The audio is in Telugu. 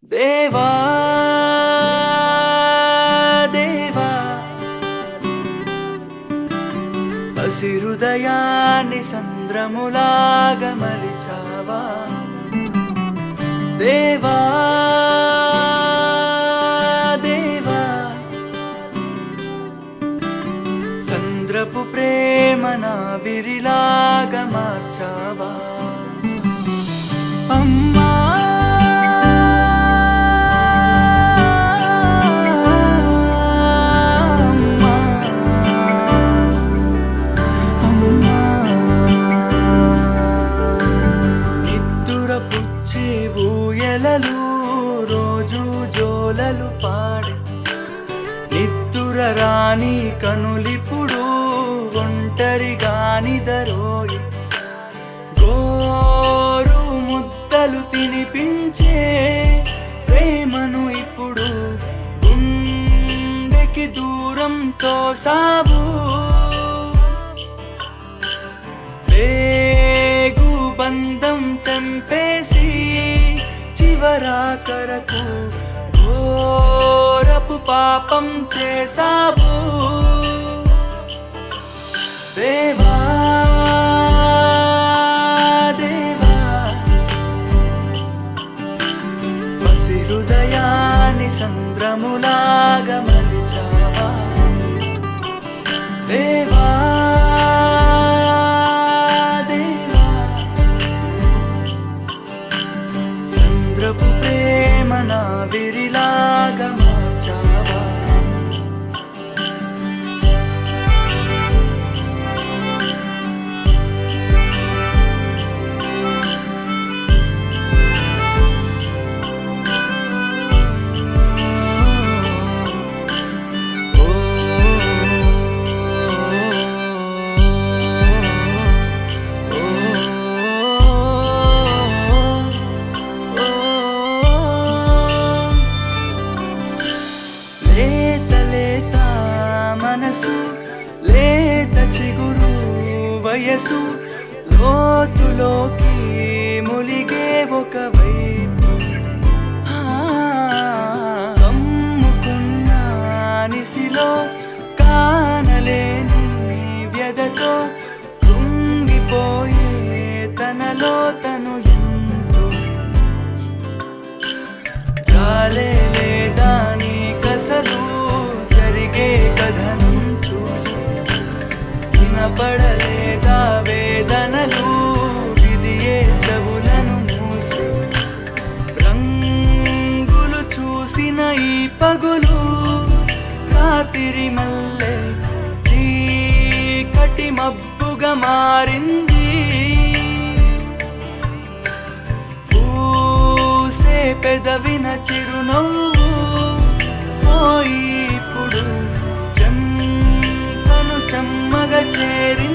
దేవా దేవా హసిరుదయాన్ని సంద్రములాగా మలిచావా దేవా దేవా సంద్రపు ప్రేమ నా విరిలాగా మార్చావా అమ్మా అమ్మా అమ్మా నిద్దుర పుచ్చే ఊయలలు రోజు జోలలు పాడే నిద్దుర రాని కనులిపుడు ఒంటరిగాని దరోయి గోరు ముద్దలు తినిపించే ప్రేమను ఇప్పుడు గుండెకి దూరంతో సాబు వేగు బంధం తెంపేసి చివరాకరకు ఘోరపు పాపం చేసావు దేవా దేవా పసి హృదయాన్ని సంద్రములాగా మలిచావా దేవా దేవా సంద్రపు ప్రేమ నా విరిలాగా మార్చావా ఓ లేత లేత మనసు లేత చిగురు వయసు లోతులోకి ములిగే ఒక వైపు కమ్ముకున్న నిసిలో కానలేని వ్యధతో కృంగిపోయే తనలో తను ఎంతో జాలే లేదా నీ కసలు జరిగే కథను చూసి వినపడలేదా వేదనలు విధియే చెవులను మూసి రంగులు చూసిన ఈ పగులు రాత్రి మల్లె చీకటి మబ్బుగా మారింది పూసే పెదవిన చిరునవ్వు పోయి ఇప్పుడు చెంపను చెమ్మగా చేరింది